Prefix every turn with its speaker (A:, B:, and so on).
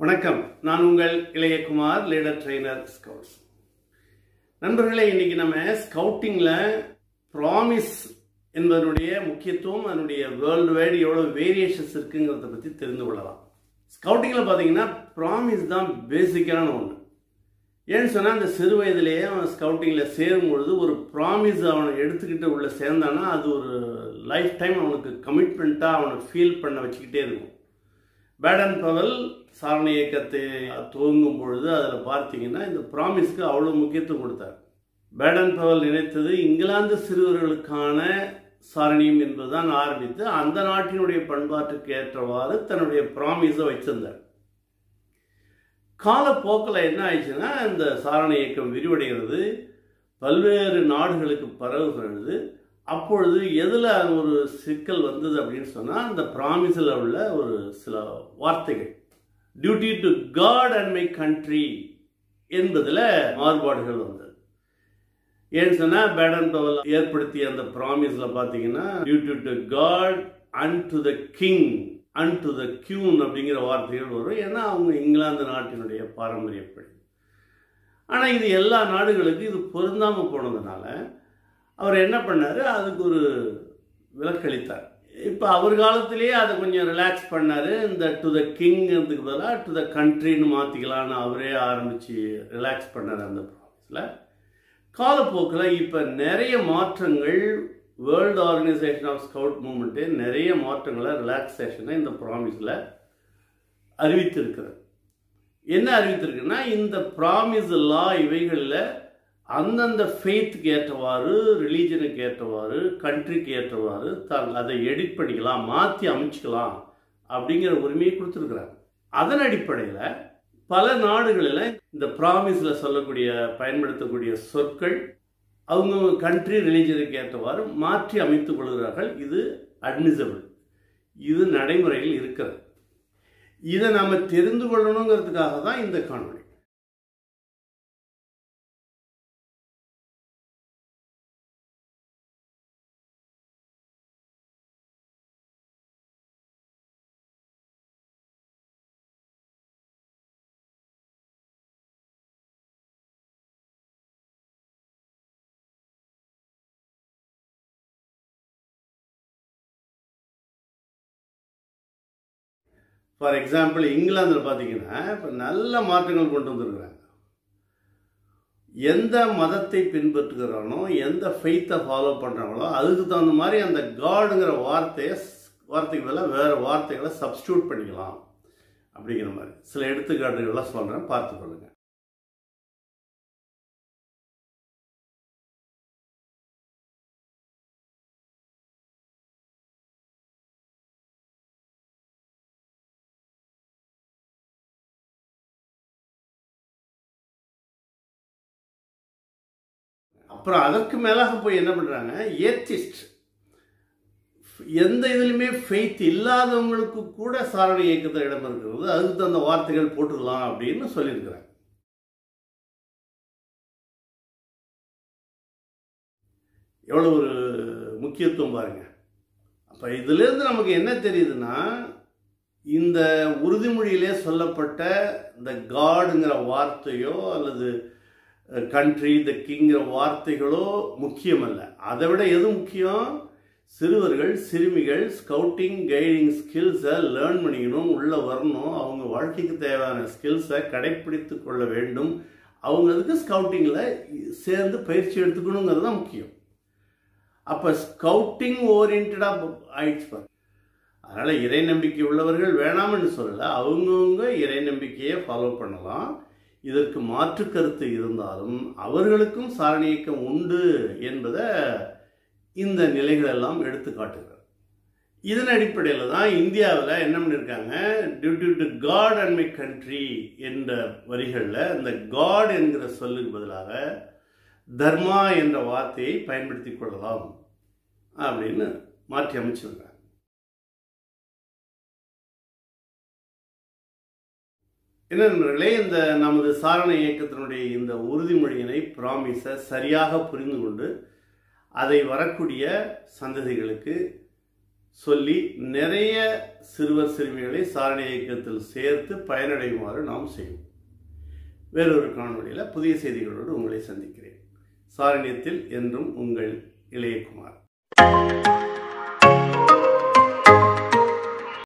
A: வணக்கம் நான் உங்கள் இளையகுமார் லீடர் ட்ரெய்னர் ஸ்கவுட்ஸ் நண்பர்களே இன்னைக்கு நம்ம ஸ்கவுட்டிங்கில் ப்ராமிஸ் என்பதனுடைய முக்கியத்துவம் அதனுடைய வேர்ல்டு வைடு எவ்வளோ வேரியேஷன்ஸ் இருக்குங்கிறத பற்றி தெரிந்து கொள்ளலாம் ஸ்கவுட்டிங்கில் பார்த்தீங்கன்னா ப்ராமிஸ் தான் பேசிக்கான ஒன்று ஏன்னு சொன்னால் அந்த சிறு வயதிலேயே அவன் ஸ்கவுட்டிங்கில் சேரும் பொழுது ஒரு ப்ராமிஸ் அவனை எடுத்துக்கிட்டு உள்ள சேர்ந்தானா அது ஒரு லைஃப் டைம் அவனுக்கு கமிட்மெண்ட்டாக அவனை ஃபீல் பண்ண வச்சுக்கிட்டே இருக்கும் பேடன் பவல் சாரண இயக்கத்தை துவங்கும் பொழுது அதில் பார்த்தீங்கன்னா இந்த ப்ராமிஸ்க்கு அவ்வளோ முக்கியத்துவம் கொடுத்தார் பேடன் பவல் நினைத்தது இங்கிலாந்து சிறுவர்களுக்கான சாரணியம் என்பதுதான் ஆரம்பித்து அந்த நாட்டினுடைய பண்பாட்டுக்கு ஏற்றவாறு தன்னுடைய ப்ராமிஸை வச்சிருந்தார் காலப்போக்கில் என்ன ஆயிடுச்சுன்னா இந்த சாரண இயக்கம் விரிவடைகிறது பல்வேறு நாடுகளுக்கு பரவுகிறது அப்பொழுது எதில் ஒரு சிக்கல் வந்தது அப்படின்னு சொன்னால் அந்த ப்ராமிஸில் உள்ள ஒரு சில வார்த்தைகள் duty to God and my country என்பதில் மாறுபாடுகள் வந்தது ஏன்னு சொன்னால் பேடன் பவல் ஏற்படுத்திய அந்த ப்ராமிஸில் பார்த்தீங்கன்னா duty to God and to the king and to the queen அப்படிங்கிற வார்த்தைகள் வரும் ஏன்னா அவங்க இங்கிலாந்து நாட்டினுடைய பாரம்பரியப்படி ஆனால் இது எல்லா நாடுகளுக்கும் இது பொருந்தாமல் போனதுனால அவர் என்ன பண்ணார் அதுக்கு ஒரு விலக்களித்தார் இப்போ அவர் காலத்திலேயே அதை கொஞ்சம் ரிலாக்ஸ் பண்ணார் இந்த டு த கிங்கிறதுக்கு பதிலாக டு த கண்ட்ரின்னு மாற்றிக்கலான்னு அவரே ஆரம்பித்து ரிலாக்ஸ் பண்ணார் அந்த ப்ராமிஸில் காலப்போக்கில் இப்போ நிறைய மாற்றங்கள் வேர்ல்டு ஆர்கனைசேஷன் ஆஃப் ஸ்கவுட் மூமெண்ட்டே நிறைய மாற்றங்களை ரிலாக்ஸேஷனை இந்த ப்ராமிஸில் அறிவித்திருக்கிறது என்ன அறிவித்திருக்குன்னா இந்த ப்ராமிஸ் லா இவைகளில் அந்தந்த ஃபெய்த்துக்கு ஏற்றவாறு ரிலீஜனுக்கு ஏற்றவாறு கண்ட்ரிக்கு ஏற்றவாறு தாங்கள் அதை எடிட் பண்ணிக்கலாம் மாற்றி அமைச்சிக்கலாம் அப்படிங்கிற உரிமையை கொடுத்துருக்குறாங்க அதன் அடிப்படையில் பல நாடுகளில் இந்த ப்ராமிஸில் சொல்லக்கூடிய பயன்படுத்தக்கூடிய சொற்கள் அவங்க கண்ட்ரி ரிலீஜனுக்கு ஏற்றவாறு மாற்றி அமைத்துக் கொள்கிறார்கள் இது அட்மிசபிள் இது நடைமுறையில் இருக்கிறது இதை நம்ம தெரிந்து கொள்ளணுங்கிறதுக்காக தான் இந்த காணொலி ஃபார் எக்ஸாம்பிள் இங்கிலாந்தில் பார்த்தீங்கன்னா இப்போ நல்ல மாற்றங்கள் கொண்டு வந்திருக்கிறாங்க எந்த மதத்தை பின்பற்றுகிறானோ எந்த ஃபெய்த்தை ஃபாலோ பண்ணுறாங்களோ அதுக்கு தகுந்த மாதிரி அந்த காடுங்கிற வார்த்தையை வார்த்தைக்கு பதிலாக வேறு வார்த்தைகளை சப்ஸ்டியூட் பண்ணிக்கலாம் அப்படிங்கிற மாதிரி சில எடுத்துக்காட்டுகள்லாம் சொல்கிறேன் பார்த்து கொள்ளுங்கள் அப்புறம் அதற்கு மேலாக போய் என்ன பண்ணுறாங்க ஏத்திஸ்ட் எந்த இதுலையுமே ஃபெய்த் இல்லாதவங்களுக்கு கூட சாரண இயக்கத்தில் இடம் இருக்கிறது அதுக்கு தகுந்த வார்த்தைகள் போட்டுக்கலாம் அப்படின்னு சொல்லியிருக்கிறாங்க எவ்வளோ ஒரு முக்கியத்துவம் பாருங்க அப்போ இதுலேருந்து நமக்கு என்ன தெரியுதுன்னா இந்த உறுதிமொழியிலே சொல்லப்பட்ட இந்த காடுங்கிற வார்த்தையோ அல்லது கண்ட்ரி த கிங்கிற வார்த்தைகளோ முக்கியமல்ல அதை விட எது முக்கியம் சிறுவர்கள் சிறுமிகள் ஸ்கவுட்டிங் கைடிங் ஸ்கில்ஸை லேர்ன் பண்ணிக்கணும் உள்ளே வரணும் அவங்க வாழ்க்கைக்கு தேவையான ஸ்கில்ஸை கடைப்பிடித்து கொள்ள வேண்டும் அவங்க அதுக்கு ஸ்கவுட்டிங்கில் சேர்ந்து பயிற்சி எடுத்துக்கணுங்கிறது தான் முக்கியம் அப்போ ஸ்கவுட்டிங் ஓரியன்டாக ஆயிடுச்சு பாரு அதனால் இறை நம்பிக்கை உள்ளவர்கள் வேணாம்னு சொல்லலை அவங்கவுங்க இறை நம்பிக்கையை ஃபாலோ பண்ணலாம் இதற்கு மாற்று கருத்து இருந்தாலும் அவர்களுக்கும் சாரணி இயக்கம் உண்டு என்பதை இந்த நிலைகள் எல்லாம் எடுத்து காட்டுகிறார் இதன் அடிப்படையில் தான் இந்தியாவில் என்ன பண்ணியிருக்காங்க duty to God and my country என்ற வரிகளில் இந்த காட் என்கிற சொல்லுக்கு பதிலாக தர்மா என்ற வார்த்தையை பயன்படுத்தி கொள்ளலாம் அப்படின்னு மாற்றி அமைச்சிருக்காங்க என்ன நண்பர்களே இந்த நமது சாரண இயக்கத்தினுடைய இந்த உறுதிமொழியினை ப்ராமிஸை சரியாக புரிந்து கொண்டு அதை வரக்கூடிய சந்ததிகளுக்கு சொல்லி நிறைய சிறுவர் சிறுமிகளை சாரணி இயக்கத்தில் சேர்த்து பயனடையுமாறு நாம் செய்வோம் வேறொரு காணொளியில் புதிய செய்திகளோடு உங்களை சந்திக்கிறேன் சாரணியத்தில் என்றும் உங்கள் இளையகுமார்